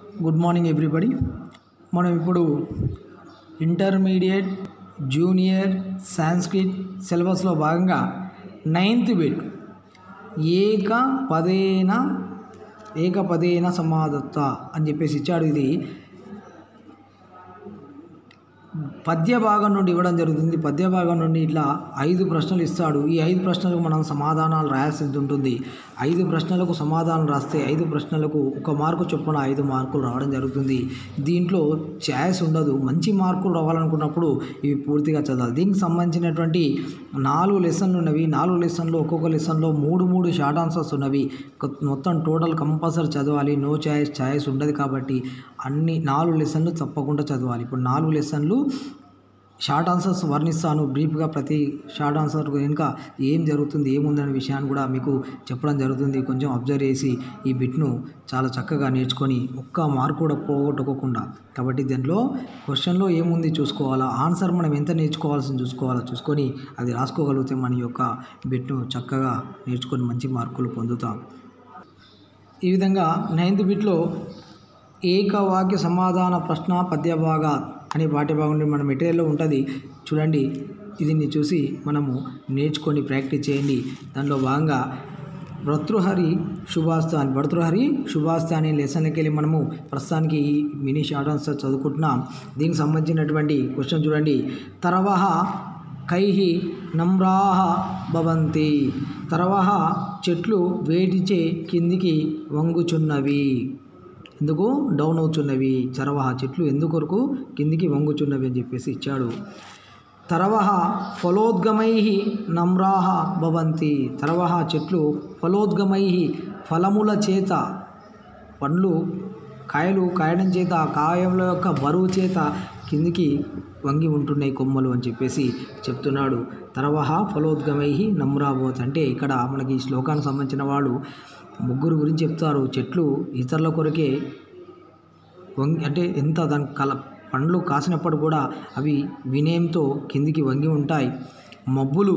good morning everybody మనం ఇప్పుడు intermediate junior Sanskrit సిలబస్లో భాగంగా నైన్త్ బిట్ ఏక పదేన ఏక పదేన సమాధత్త అని చెప్పేసి ఇచ్చాడు ఇది పద్య భాగం నుండి ఇవ్వడం జరుగుతుంది పద్య భాగం నుండి ఇట్లా ఐదు ప్రశ్నలు ఇస్తాడు ఈ ఐదు ప్రశ్నలకు మనం సమాధానాలు రాయాల్సింది ఉంటుంది ఐదు ప్రశ్నలకు సమాధానం రాస్తే ఐదు ప్రశ్నలకు ఒక మార్కు చొప్పున ఐదు మార్కులు రావడం జరుగుతుంది దీంట్లో ఛాయిస్ ఉండదు మంచి మార్కులు రావాలనుకున్నప్పుడు ఇవి పూర్తిగా చదవాలి దీనికి సంబంధించినటువంటి నాలుగు లెసన్లు ఉన్నవి నాలుగు లెసన్లు ఒక్కొక్క లెసన్లో మూడు మూడు షార్ట్ ఆన్సర్స్ ఉన్నవి కొ- మొత్తం టోటల్ కంపల్సరీ చదవాలి నో ఛాయిస్ ఛాయిస్ ఉండదు కాబట్టి అన్ని నాలుగు లెసన్లు తప్పకుండా చదవాలి ఇప్పుడు నాలుగు లెసన్లు షార్ట్ ఆన్సర్స్ వర్ణిస్తాను బ్రీఫ్గా ప్రతి షార్ట్ ఆన్సర్ వెనుక ఏం జరుగుతుంది ఏముందనే విషయాన్ని కూడా మీకు చెప్పడం జరుగుతుంది కొంచెం అబ్జర్వ్ చేసి ఈ బిట్ను చాలా చక్కగా నేర్చుకొని ఒక్క మార్క్ కూడా పోగొట్టుకోకుండా కాబట్టి దీంట్లో క్వశ్చన్లో ఏముంది చూసుకోవాలా ఆన్సర్ మనం ఎంత నేర్చుకోవాల్సింది చూసుకోవాలా చూసుకొని అది రాసుకోగలిగితే మన యొక్క బిట్ను చక్కగా నేర్చుకొని మంచి మార్కులు పొందుతాం ఈ విధంగా నైన్త్ బిట్లో ఏకవాక్య సమాధాన ప్రశ్న పద్యభాగా అనే పాఠ్యభాగం నుండి మన మెటీరియల్లో ఉంటుంది చూడండి దీన్ని చూసి మనము నేర్చుకొని ప్రాక్టీస్ చేయండి దానిలో భాగంగా భర్తృహరి శుభాస్థాన్ భర్తృహరి శుభాస్థ అనే లెసన్కి వెళ్ళి మనము ప్రస్తుతానికి ఈ మినీ షార్ట్ ఆన్సర్ చదువుకుంటున్నాం దీనికి సంబంధించినటువంటి క్వశ్చన్ చూడండి తరవహ కైహి నమ్రాహ భవంతి తరవహ చెట్లు వేటిచే కిందికి వంగుచున్నవి ఎందుకు డౌన్ అవుతున్నవి చరవహ చెట్లు ఎందుకొరకు కిందికి వంగుచున్నవి అని చెప్పేసి ఇచ్చాడు తరవహ ఫలోద్గమై నమ్రాహ భవంతి తరవహ చెట్లు ఫలోద్గమై ఫలముల చేత పండ్లు కాయలు కాయడం చేత ఆ కాయల యొక్క బరువు చేత కిందికి వంగి ఉంటున్నాయి కొమ్మలు అని చెప్పేసి చెప్తున్నాడు తరవహ ఫలోద్గమై నమ్రాబోత్ అంటే ఇక్కడ మనకి ఈ శ్లోకానికి సంబంధించిన వాళ్ళు ముగ్గురు గురించి చెప్తారు చెట్లు ఇతరుల కొరకే వంగి అంటే ఎంత దాని కల పండ్లు కాసినప్పుడు కూడా అవి వినయంతో కిందికి వంగి ఉంటాయి మబ్బులు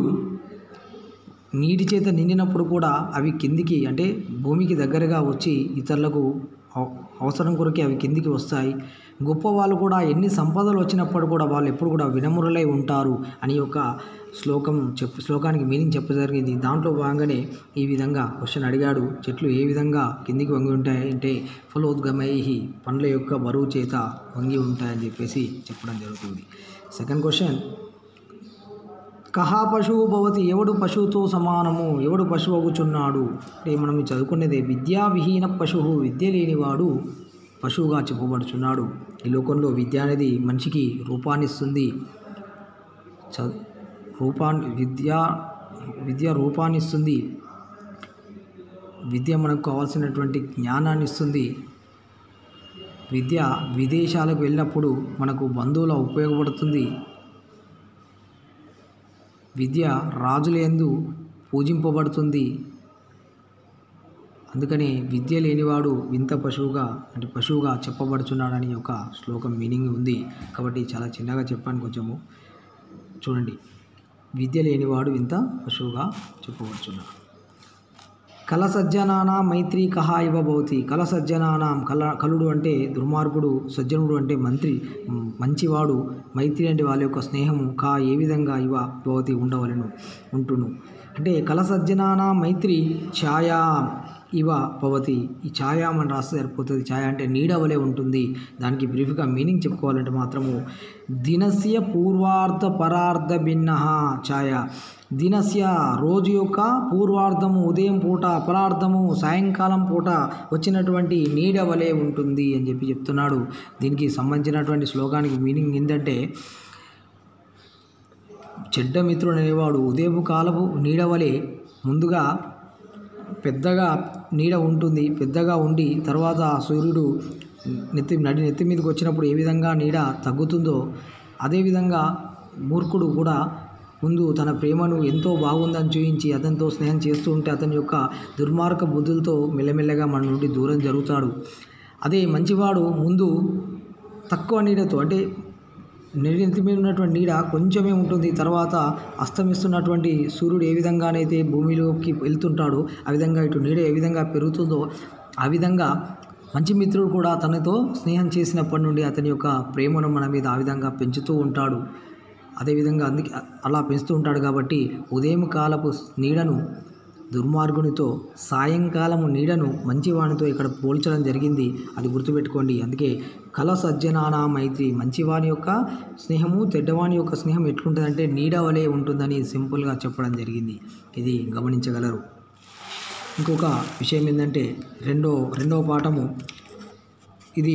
నీటి చేత నిండినప్పుడు కూడా అవి కిందికి అంటే భూమికి దగ్గరగా వచ్చి ఇతరులకు అవ- అవసరం కొరకే అవి కిందికి వస్తాయి గొప్ప వాళ్ళు కూడా ఎన్ని సంపదలు వచ్చినప్పుడు కూడా వాళ్ళు ఎప్పుడు కూడా వినమ్రులై ఉంటారు అని ఒక శ్లోకం చెప్పు శ్లోకానికి మీనింగ్ చెప్పజరిగింది దాంట్లో భాగంగానే ఈ విధంగా క్వశ్చన్ అడిగాడు చెట్లు ఏ విధంగా కిందికి వంగి ఉంటాయి అంటే ఫలోద్గమై పండ్ల యొక్క బరువు చేత వంగి ఉంటాయని చెప్పేసి చెప్పడం జరుగుతుంది సెకండ్ క్వశ్చన్ కహా పశువు భవతి ఎవడు పశువుతో సమానము ఎవడు పశువు అగుచున్నాడు అంటే మనం ఇది చదువుకునేదే విద్యా విహీన పశువు విద్య లేనివాడు పశువుగా చెప్పబడుచున్నాడు ఈ లోకంలో విద్య అనేది మనిషికి రూపాన్ని ఇస్తుంది చ రూపాన్ని విద్య విద్య రూపాన్ని ఇస్తుంది విద్య మనకు కావాల్సినటువంటి జ్ఞానాన్ని ఇస్తుంది విద్య విదేశాలకు వెళ్ళినప్పుడు మనకు బంధువుల ఉపయోగపడుతుంది విద్య రాజులందు పూజింపబడుతుంది అందుకనే విద్య లేనివాడు వింత పశువుగా అంటే పశువుగా చెప్పబడుచున్నాడని ఒక శ్లోకం మీనింగ్ ఉంది కాబట్టి చాలా చిన్నగా చెప్పాను కొంచెము చూడండి విద్య లేనివాడు వింత పశువుగా చెప్పబడుచున్నాడు కల సజ్జనానా మైత్రి కహా ఇవ భవతి కల సజ్జనానాం కల కలుడు అంటే దుర్మార్గుడు సజ్జనుడు అంటే మంత్రి మ్, మంచివాడు మైత్రి అంటే వాళ్ళ యొక్క స్నేహము కా ఏ విధంగా ఇవ భవతి ఉండవలను ఉంటును అంటే కల సజ్జనానా మైత్రి ఛాయా ఇవ భవతి ఈ ఛాయాం అని రాస్తే సరిపోతుంది ఛాయ అంటే నీడ వలె ఉంటుంది దానికి బ్రీఫ్గా మీనింగ్ చెప్పుకోవాలంటే మాత్రము దినస్య పూర్వార్ధ పరార్ధ భిన్న ఛాయ దినస్య రోజు యొక్క పూర్వార్ధము ఉదయం పూట అపరార్థము సాయంకాలం పూట వచ్చినటువంటి నీడ వలె ఉంటుంది అని చెప్పి చెప్తున్నాడు దీనికి సంబంధించినటువంటి శ్లోకానికి మీనింగ్ ఏంటంటే చెడ్డ మిత్రుడు అనేవాడు ఉదయపు కాలపు నీడ వలె ముందుగా పెద్దగా నీడ ఉంటుంది పెద్దగా ఉండి తర్వాత ఆ సూర్యుడు నెత్తి నడి నెత్తి మీదకి వచ్చినప్పుడు ఏ విధంగా నీడ తగ్గుతుందో అదేవిధంగా మూర్ఖుడు కూడా ముందు తన ప్రేమను ఎంతో బాగుందని చూపించి అతనితో స్నేహం చేస్తూ ఉంటే అతని యొక్క దుర్మార్గ బుద్ధులతో మెల్లమెల్లగా మన నుండి దూరం జరుగుతాడు అదే మంచివాడు ముందు తక్కువ నీడతో అంటే నెత్తి మీద ఉన్నటువంటి నీడ కొంచెమే ఉంటుంది తర్వాత అస్తమిస్తున్నటువంటి సూర్యుడు ఏ విధంగానైతే భూమిలోకి వెళ్తుంటాడో ఆ విధంగా ఇటు నీడ ఏ విధంగా పెరుగుతుందో ఆ విధంగా మంచి మిత్రుడు కూడా తనతో స్నేహం చేసినప్పటి నుండి అతని యొక్క ప్రేమను మన మీద ఆ విధంగా పెంచుతూ ఉంటాడు అదేవిధంగా అందుకే అలా పెంచుతూ ఉంటాడు కాబట్టి ఉదయం కాలపు నీడను దుర్మార్గునితో సాయంకాలము నీడను మంచివానితో ఇక్కడ పోల్చడం జరిగింది అది గుర్తుపెట్టుకోండి అందుకే కల సజ్జనానా మైత్రి మంచివాని యొక్క స్నేహము చెడ్డవాని యొక్క స్నేహం ఎట్లుంటుందంటే నీడ వలె ఉంటుందని సింపుల్గా చెప్పడం జరిగింది ఇది గమనించగలరు ఇంకొక విషయం ఏంటంటే రెండో రెండవ పాఠము ఇది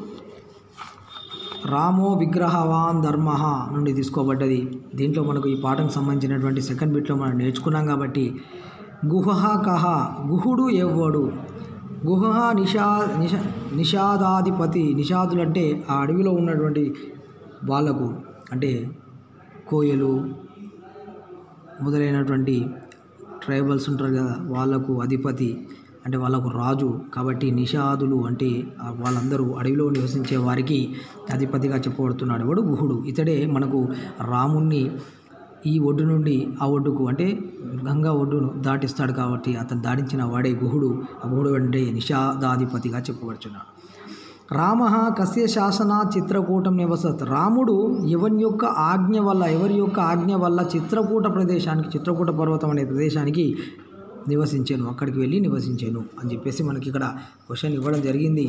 రామో విగ్రహవాన్ ధర్మ నుండి తీసుకోబడ్డది దీంట్లో మనకు ఈ పాఠం సంబంధించినటువంటి సెకండ్ బిట్లో మనం నేర్చుకున్నాం కాబట్టి గుహ కహ గుహుడు ఎవ్వడు గుహ నిషా నిష నిషాదాధిపతి నిషాదులు అంటే ఆ అడవిలో ఉన్నటువంటి వాళ్ళకు అంటే కోయలు మొదలైనటువంటి ట్రైబల్స్ ఉంటారు కదా వాళ్ళకు అధిపతి అంటే వాళ్ళకు రాజు కాబట్టి నిషాదులు అంటే ఆ వాళ్ళందరూ అడవిలో నివసించే వారికి అధిపతిగా చెప్పబడుతున్నాడు ఎవడు గుహుడు ఇతడే మనకు రాముణ్ణి ఈ ఒడ్డు నుండి ఆ ఒడ్డుకు అంటే గంగా ఒడ్డును దాటిస్తాడు కాబట్టి అతను దాటించిన వాడే గుహుడు ఆ గుహుడు అంటే నిషాదాధిపతిగా చెప్పబడుచున్నాడు రామ కస్య శాసన చిత్రకూటం నివసత్ రాముడు ఎవరి యొక్క ఆజ్ఞ వల్ల ఎవరి యొక్క ఆజ్ఞ వల్ల చిత్రకూట ప్రదేశానికి చిత్రకూట పర్వతం అనే ప్రదేశానికి నివసించాను అక్కడికి వెళ్ళి నివసించాను అని చెప్పేసి మనకి ఇక్కడ క్వశ్చన్ ఇవ్వడం జరిగింది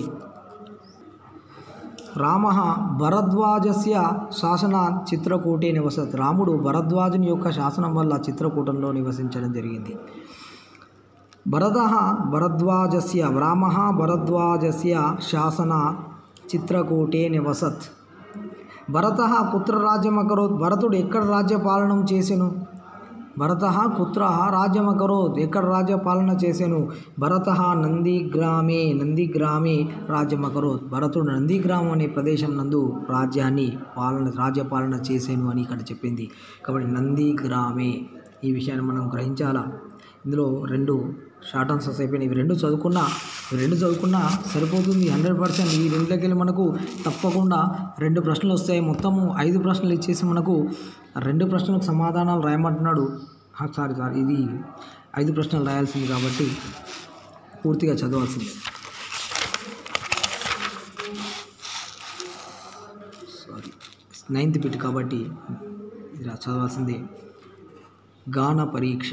రామ భరద్వాజస్య శాసన చిత్రకూటే నివసత్ రాముడు భరద్వాజుని యొక్క శాసనం వల్ల చిత్రకూటంలో నివసించడం జరిగింది భరత భరద్వాజస్య రామ భరద్వాజస్య శాసన చిత్రకూటే నివసత్ భరత కుత్ర రాజ్యమకరోత్ భరతుడు ఎక్కడ రాజ్యపాలనం చేసెను భరత కుత్ర రాజ్యమకరోత్ ఎక్కడ రాజ్యపాలన చేసెను భరత నందిగ్రామే నందిగ్రామే రాజ్యమకరోత్ భరతుడు నందిగ్రామం అనే ప్రదేశం నందు రాజ్యాన్ని పాలన రాజ్యపాలన చేశాను అని ఇక్కడ చెప్పింది కాబట్టి నందిగ్రామే ఈ విషయాన్ని మనం గ్రహించాలా ఇందులో రెండు షార్ట్ ఆన్సర్స్ అయిపోయినాయి ఇవి రెండు చదువుకున్నా ఇవి రెండు చదువుకున్నా సరిపోతుంది హండ్రెడ్ పర్సెంట్ ఈ రెండులోకి వెళ్ళి మనకు తప్పకుండా రెండు ప్రశ్నలు వస్తాయి మొత్తము ఐదు ప్రశ్నలు ఇచ్చేసి మనకు రెండు ప్రశ్నలకు సమాధానాలు రాయమంటున్నాడు ఆ, సారీ సారీ ఇది ఐదు ప్రశ్నలు రాయాల్సింది కాబట్టి పూర్తిగా చదవాల్సిందే సారీ నైన్త్ బిట్ కాబట్టి ఇది రా- చదవాల్సిందే గాన పరీక్ష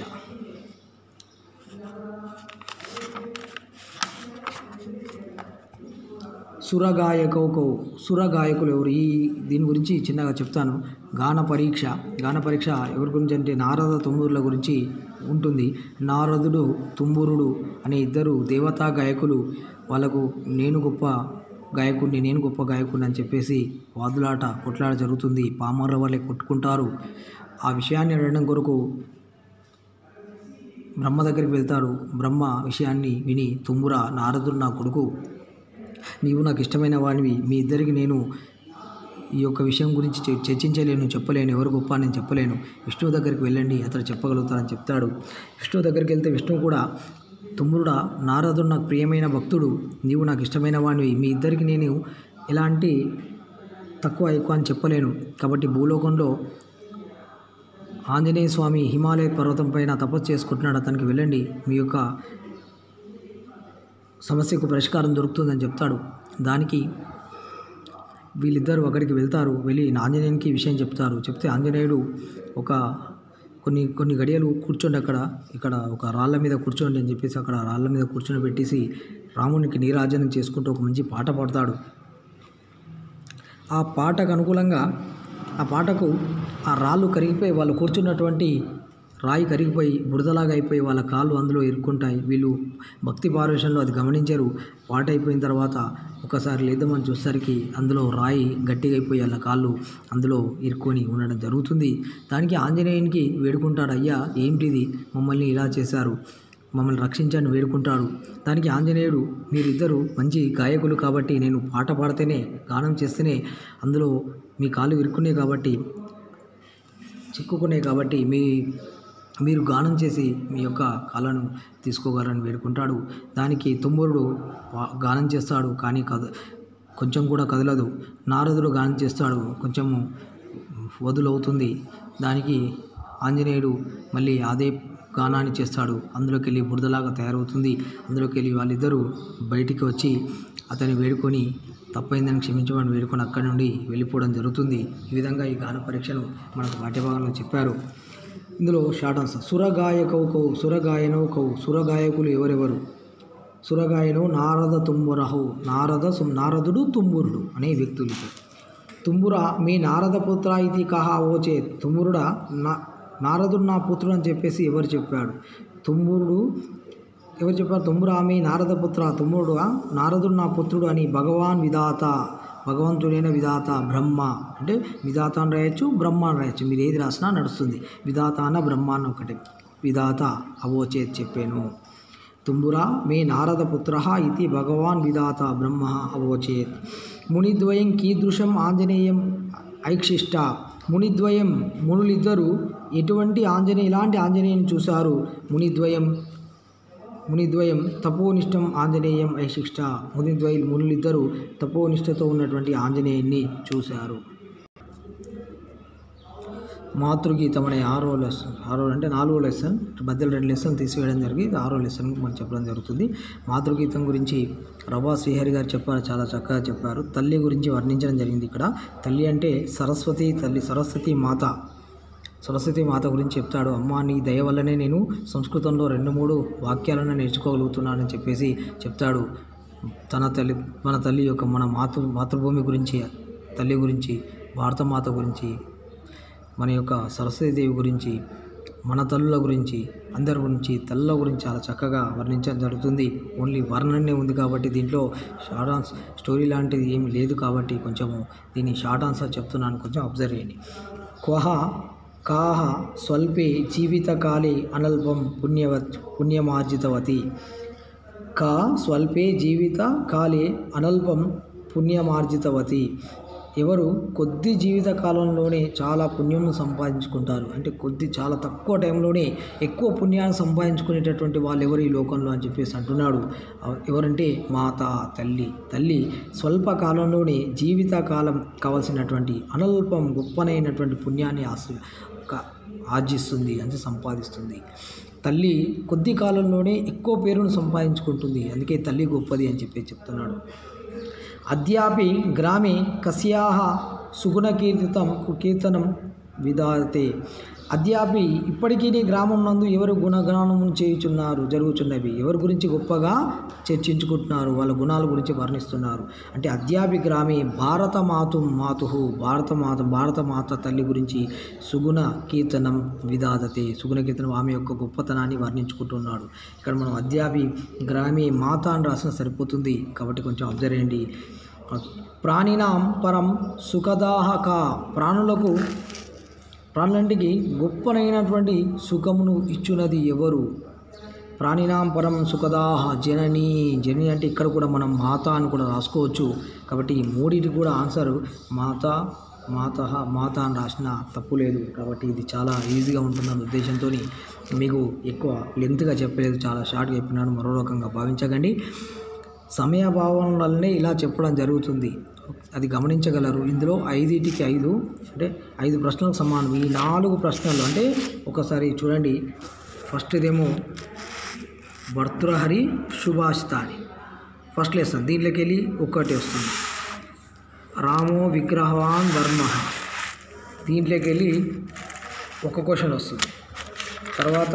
సురగాయకౌకౌ సురగాయకులు ఎవరు ఈ దీని గురించి చిన్నగా చెప్తాను గాన పరీక్ష గాన పరీక్ష ఎవరి గురించి అంటే నారద తుమ్మూరుల గురించి ఉంటుంది నారదుడు తుంబురుడు అనే ఇద్దరు దేవతా గాయకులు వాళ్ళకు నేను గొప్ప గాయకుడిని నేను గొప్ప గాయకుడిని అని చెప్పేసి వాదులాట కొట్లాట జరుగుతుంది పామర్ర వాళ్ళే కొట్టుకుంటారు ఆ విషయాన్ని అడగడం కొరకు బ్రహ్మ దగ్గరికి వెళ్తారు బ్రహ్మ విషయాన్ని విని తుమ్ముర నారదుడు నా కొడుకు నీవు నాకు ఇష్టమైన వాడివి మీ ఇద్దరికి నేను ఈ యొక్క విషయం గురించి చ- చర్చించలేను చెప్పలేను ఎవరు గొప్ప నేను చెప్పలేను విష్ణువు దగ్గరికి వెళ్ళండి అతడు చెప్పగలుగుతారని చెప్తాడు విష్ణువు దగ్గరికి వెళ్తే విష్ణువు కూడా తుమ్మురుడా నారదుడు నాకు ప్రియమైన భక్తుడు నీవు నాకు ఇష్టమైన వాడివి మీ ఇద్దరికి నేను ఎలాంటి తక్కువ ఎక్కువ అని చెప్పలేను కాబట్టి భూలోకంలో ఆంజనేయ స్వామి హిమాలయ పర్వతం పైన తపస్సు చేసుకుంటున్నాడు అతనికి వెళ్ళండి మీ యొక్క సమస్యకు పరిష్కారం దొరుకుతుందని చెప్తాడు దానికి వీళ్ళిద్దరూ అక్కడికి వెళ్తారు వెళ్ళి ఆంజనేయునికి ఈ విషయం చెప్తారు చెప్తే ఆంజనేయుడు ఒక కొన్ని కొన్ని గడియలు కూర్చోండి అక్కడ ఇక్కడ ఒక రాళ్ళ మీద కూర్చోండి అని చెప్పేసి అక్కడ రాళ్ళ మీద కూర్చొని పెట్టేసి రామునికి నీరాజనం చేసుకుంటూ ఒక మంచి పాట పాడతాడు ఆ పాటకు అనుకూలంగా ఆ పాటకు ఆ రాళ్ళు కరిగిపోయి వాళ్ళు కూర్చున్నటువంటి రాయి కరిగిపోయి బురదలాగా అయిపోయి వాళ్ళ కాళ్ళు అందులో ఇరుక్కుంటాయి వీళ్ళు భక్తి పారవేశంలో అది గమనించారు పాట అయిపోయిన తర్వాత ఒకసారి లేద్దామని చూసేసరికి అందులో రాయి గట్టిగా అయిపోయి వాళ్ళ కాళ్ళు అందులో ఇరుక్కొని ఉండడం జరుగుతుంది దానికి ఆంజనేయునికి వేడుకుంటాడు అయ్యా ఏంటిది మమ్మల్ని ఇలా చేశారు మమ్మల్ని రక్షించని వేడుకుంటాడు దానికి ఆంజనేయుడు మీరిద్దరు మంచి గాయకులు కాబట్టి నేను పాట పాడితేనే గానం చేస్తేనే అందులో మీ కాలు ఇరుక్కునే కాబట్టి చిక్కుకునే కాబట్టి మీ మీరు గానం చేసి మీ యొక్క కళను తీసుకోగలరని వేడుకుంటాడు దానికి తుమ్మరుడు వా- గానం చేస్తాడు కానీ కద కొంచెం కూడా కదలదు నారదుడు గానం చేస్తాడు కొంచెము వదులవుతుంది దానికి ఆంజనేయుడు మళ్ళీ అదే గానాన్ని చేస్తాడు అందులోకి వెళ్ళి బురదలాగా తయారవుతుంది అందులోకి వెళ్ళి వాళ్ళిద్దరూ బయటికి వచ్చి అతన్ని వేడుకొని తప్పైందని క్షమించమని వేడుకొని అక్కడి నుండి వెళ్ళిపోవడం జరుగుతుంది ఈ విధంగా ఈ గాన పరీక్షను మనకు పాఠ్యభాగంలో చెప్పారు ఇందులో షార్ట్ ఆన్సర్ సురగాయకవు కవు సురగాయనవు కవు సురగాయకులు ఎవరెవరు సురగాయను నారద తుంబురహు నారద సు- నారదుడు తుంబురుడు అనే వ్యక్తులు తుంబుర మీ నారద పుత్ర ఇది కహ ఓచే తుమ్మురుడా నా నారదుడు నా పుత్రుడు అని చెప్పేసి ఎవరు చెప్పాడు తుమ్మురుడు ఎవరు చెప్పారు తుమ్మురా మీ నారద పుత్ర తుమ్మురుడు నారదుడు నా పుత్రుడు అని భగవాన్ విధాత భగవంతుడైన విధాత బ్రహ్మ అంటే విధాత అని రాయొచ్చు బ్రహ్మ అని రాయొచ్చు మీరు ఏది రాసినా నడుస్తుంది విధాత అన్న బ్రహ్మ అన్న ఒకటి విధాత అవోచేత్ చెప్పాను తుంబురా మే నారద పుత్ర ఇది భగవాన్ విధాత బ్రహ్మ అవోచేత్ మునిద్వయం కీదృశం ఆంజనేయం ఐక్షిష్ట మునిద్వయం మునులిద్దరూ ఎటువంటి ఆంజనేయ ఇలాంటి ఆంజనేయుని చూశారు మునిద్వయం మునిద్వయం తపోనిష్టం ఆంజనేయం ఐశిష్ట మునిద్వయం మునులిద్దరూ తపోనిష్టతో ఉన్నటువంటి ఆంజనేయుని చూశారు మాతృగీతం అనే ఆరో లెసన్ ఆరో అంటే నాలుగో లెసన్ మధ్యలో రెండు లెసన్ తీసివేయడం జరిగింది ఇది ఆరో లెసన్ మనం చెప్పడం జరుగుతుంది మాతృగీతం గురించి రవా శ్రీహరి గారు చెప్పారు చాలా చక్కగా చెప్పారు తల్లి గురించి వర్ణించడం జరిగింది ఇక్కడ తల్లి అంటే సరస్వతి తల్లి సరస్వతి మాత సరస్వతి మాత గురించి చెప్తాడు అమ్మ నీ దయ వల్లనే నేను సంస్కృతంలో రెండు మూడు వాక్యాలను నేర్చుకోగలుగుతున్నానని చెప్పేసి చెప్తాడు తన తల్లి మన తల్లి యొక్క మన మాతృ మాతృభూమి గురించి తల్లి గురించి భారతమాత గురించి మన యొక్క సరస్వతీదేవి గురించి మన తల్లుల గురించి అందరి గురించి తల్లుల గురించి చాలా చక్కగా వర్ణించడం జరుగుతుంది ఓన్లీ వర్ణనే ఉంది కాబట్టి దీంట్లో షార్ట్ ఆన్సర్ స్టోరీ లాంటిది ఏమి లేదు కాబట్టి కొంచెము దీన్ని షార్ట్ ఆన్సర్ చెప్తున్నాను కొంచెం అబ్జర్వ్ చేయండి క్వహ కాహ స్వల్పే జీవితకాలే అనల్పం పుణ్యవత్ పుణ్యమార్జితవతి కా స్వల్పే జీవిత కాలే అనల్పం పుణ్యమార్జితవతి ఎవరు కొద్ది జీవిత కాలంలోనే చాలా పుణ్యం సంపాదించుకుంటారు అంటే కొద్ది చాలా తక్కువ టైంలోనే ఎక్కువ పుణ్యాన్ని సంపాదించుకునేటటువంటి వాళ్ళు ఎవరు ఈ లోకంలో అని చెప్పేసి అంటున్నాడు అవ- ఎవరంటే మాత తల్లి తల్లి స్వల్ప కాలంలోనే జీవిత కాలం కావలసినటువంటి అనల్పం గొప్పనైనటువంటి పుణ్యాన్ని ఆశ్ర క- ఆర్జిస్తుంది అంటే సంపాదిస్తుంది తల్లి కొద్ది కాలంలోనే ఎక్కువ పేరును సంపాదించుకుంటుంది అందుకే తల్లి గొప్పది అని చెప్పి చెప్తున్నాడు అద్యాపి గ్రామే కస్యాహ సుగుణకీర్తితం కీర్తనం విధాతే అద్యాపి ఇప్పటికీ నీ గ్రామం నందు ఎవరు గుణగానం చేయుచున్నారు జరుగుచున్నవి ఎవరి గురించి గొప్పగా చర్చించుకుంటున్నారు వాళ్ళ గుణాల గురించి వర్ణిస్తున్నారు అంటే అద్యాపి గ్రామే భారత మాతు మాతు భారత మాత భారత మాత తల్లి గురించి సుగుణ కీర్తనం విధాదతే సుగుణ కీర్తనం ఆమె యొక్క గొప్పతనాన్ని వర్ణించుకుంటున్నాడు ఇక్కడ మనం అద్యాపి గ్రామే మాత అని రాసిన సరిపోతుంది కాబట్టి కొంచెం అబ్జర్వ్ చేయండి ప్రాణినాం పరం సుఖదాహక ప్రాణులకు ప్రాణులంటికి గొప్పనైనటువంటి సుఖమును ఇచ్చున్నది ఎవరు ప్రాణినాం పరం సుఖదాహ జనని జనని అంటే ఇక్కడ కూడా మనం మాత అని కూడా రాసుకోవచ్చు కాబట్టి ఈ మూడింటి కూడా ఆన్సర్ మాత మాత మాత అని రాసిన తప్పు లేదు కాబట్టి ఇది చాలా ఈజీగా ఉంటుందన్న ఉద్దేశంతో మీకు ఎక్కువ లెంత్గా చెప్పలేదు చాలా షార్ట్గా చెప్పినాను మరో రకంగా భావించకండి సమయభావం వల్లనే ఇలా చెప్పడం జరుగుతుంది అది గమనించగలరు ఇందులో ఐదింటికి ఐదు అంటే ఐదు ప్రశ్నలకు సమానం ఈ నాలుగు ప్రశ్నలు అంటే ఒకసారి చూడండి ఫస్ట్ ఇదేమో భర్తృహరి శుభాషితాని ఫస్ట్ లెసన్ దీంట్లోకి వెళ్ళి ఒక్కటి వస్తుంది రామో విగ్రహవాన్ ధర్మ దీంట్లోకి వెళ్ళి ఒక క్వశ్చన్ వస్తుంది తర్వాత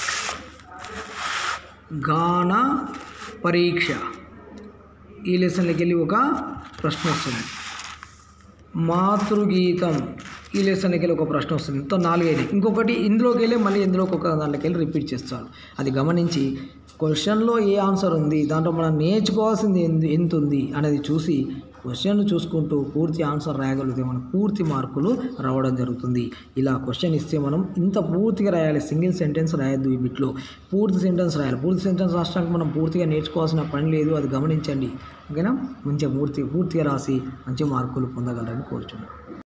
గాన పరీక్ష ఈ లెసన్లోకి వెళ్ళి ఒక ప్రశ్న వస్తుంది మాతృగీతం ఈ లెసన్కి వెళ్ళి ఒక ప్రశ్న వస్తుంది మొత్తం నాలుగైదు ఇంకొకటి ఇందులోకి వెళ్ళి మళ్ళీ ఇందులోకి ఒక దాంట్లోకి వెళ్ళి రిపీట్ చేస్తాడు అది గమనించి క్వశ్చన్లో ఏ ఆన్సర్ ఉంది దాంట్లో మనం నేర్చుకోవాల్సింది ఎందు- ఎంత ఉంది అనేది చూసి క్వశ్చన్ చూసుకుంటూ పూర్తి ఆన్సర్ రాయగలిగితే మనకు పూర్తి మార్కులు రావడం జరుగుతుంది ఇలా క్వశ్చన్ ఇస్తే మనం ఇంత పూర్తిగా రాయాలి సింగిల్ సెంటెన్స్ రాయొద్దు ఈ బిట్లో పూర్తి సెంటెన్స్ రాయాలి పూర్తి సెంటెన్స్ రాసడానికి మనం పూర్తిగా నేర్చుకోవాల్సిన పని లేదు అది గమనించండి ఓకేనా మంచిగా పూర్తి పూర్తిగా రాసి మంచి మార్కులు పొందగలరని కోరుచున్నాను